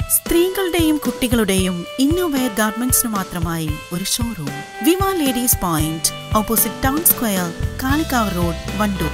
സ്ത്രീകളുടെയും കുട്ടികളുടെയും ഇന്നോവെയർ ഗാർമെന്റ്സിന് മാത്രമായി ഒരു ഷോറൂം വിമ ladies point opposite town square Kalikavu road Wandoor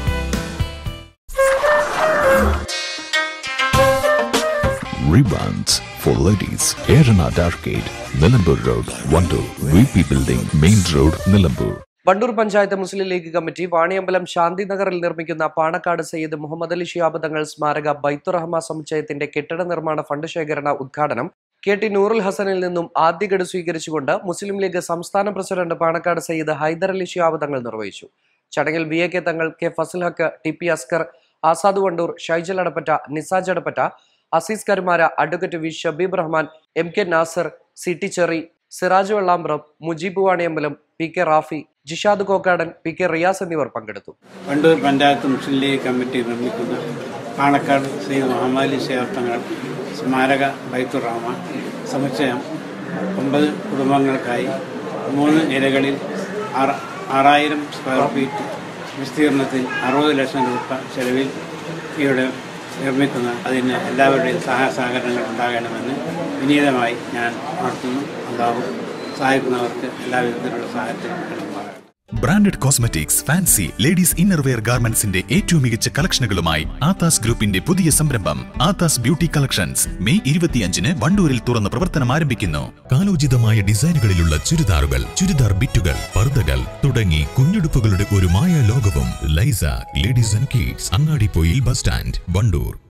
Ribbons for ladies. Erana Arcade, Nilambur Road, Vandur. VP Building, Main Road, Nilambur. Wandoor panchayat Muslim League committee Vaniyambalam ശാന്തിനഗറിൽ നിർമ്മിക്കുന്ന പാണക്കാട് സയ്യിദ് മുഹമ്മദ് അലി ഷിഹാബ് തങ്ങൾ സ്മാരക ബൈത്തുറഹ്മ സമുച്ചയത്തിന്റെ കെട്ടിട നിർമ്മാണ ഫണ്ട് ശേഖരണ ഉദ്ഘാടനം കെ ടി നൂറുൽ ഹസനിൽ നിന്നും ആദ്യഗഡു സ്വീകരിച്ചുകൊണ്ട് മുസ്ലിം ലീഗ് സംസ്ഥാന പ്രസിഡന്റ് പാണക്കാട് സയ്യിദ് ഹൈദർ അലി ഷിഹാബ് തങ്ങൾ നിർവഹിച്ചു ചടങ്ങിൽ V A K Thangal K Fazal Haq T P Askar Azad Wandoor Shaijal Adappatta Nisaj Adappatta Azeez Karumara advocate V Shabeeb Rahman M K Nasar C T Cheri Siraj Vellambram Mujeeb Vaniyambalam P K Rafi Jishad Kokkadan P K Riyas എന്നിവർ പങ്കെടുത്തു വണ്ടൂർ പഞ്ചായത്ത് മുസ്ലിം ലീഗ് കമ്മിറ്റി നിർമ്മിക്കുന്ന പാണക്കാട് ശ്രീ മുഹമ്മദ് അലി ശേഖർ തങ്ങൾ സ്മാരക ബൈത്തുർ റഹ്മാൻ സമുച്ചയം ഒമ്പത് കുടുംബങ്ങൾക്കായി മൂന്ന് നിലകളിൽ ആറ് ആറായിരം സ്ക്വയർ ഫീറ്റ് വിസ്തീർണത്തിൽ അറുപത് ലക്ഷം രൂപ ചെലവിൽ ഇവിടെ നിർമ്മിക്കുന്ന അതിന് എല്ലാവരുടെയും സഹായ സഹകരണങ്ങൾ ഉണ്ടാകണമെന്ന് വിനീതമായി ഞാൻ ഉണർത്തുന്നു ഉണ്ടാവും സഹായിക്കുന്നവർക്ക് എല്ലാവിധത്തിലുള്ള സഹായത്തിനും ഉണ്ടാകണം branded cosmetics fancy ladies innerwear ഗാർമെന്റ്സിന്റെ ഏറ്റവും മികച്ച കളക്ഷനുകളുമായി ആതാസ് ഗ്രൂപ്പിന്റെ പുതിയ സംരംഭം ആതാസ് ബ്യൂട്ടി കളക്ഷൻസ് മെയ് ഇരുപത്തിയഞ്ചിന് വണ്ടൂരിൽ തുറന്ന് പ്രവർത്തനം ആരംഭിക്കുന്നു കാലോചിതമായ ഡിസൈനുകളിലുള്ള ചുരിദാറുകൾ ചുരിദാർ ബിറ്റുകൾ പർദ്ദകൾ തുടങ്ങി കുഞ്ഞുടുപ്പുകളുടെ ഒരു മായ ലോകവും Laiza ladies and kids Angadippoyil bus stand Wandoor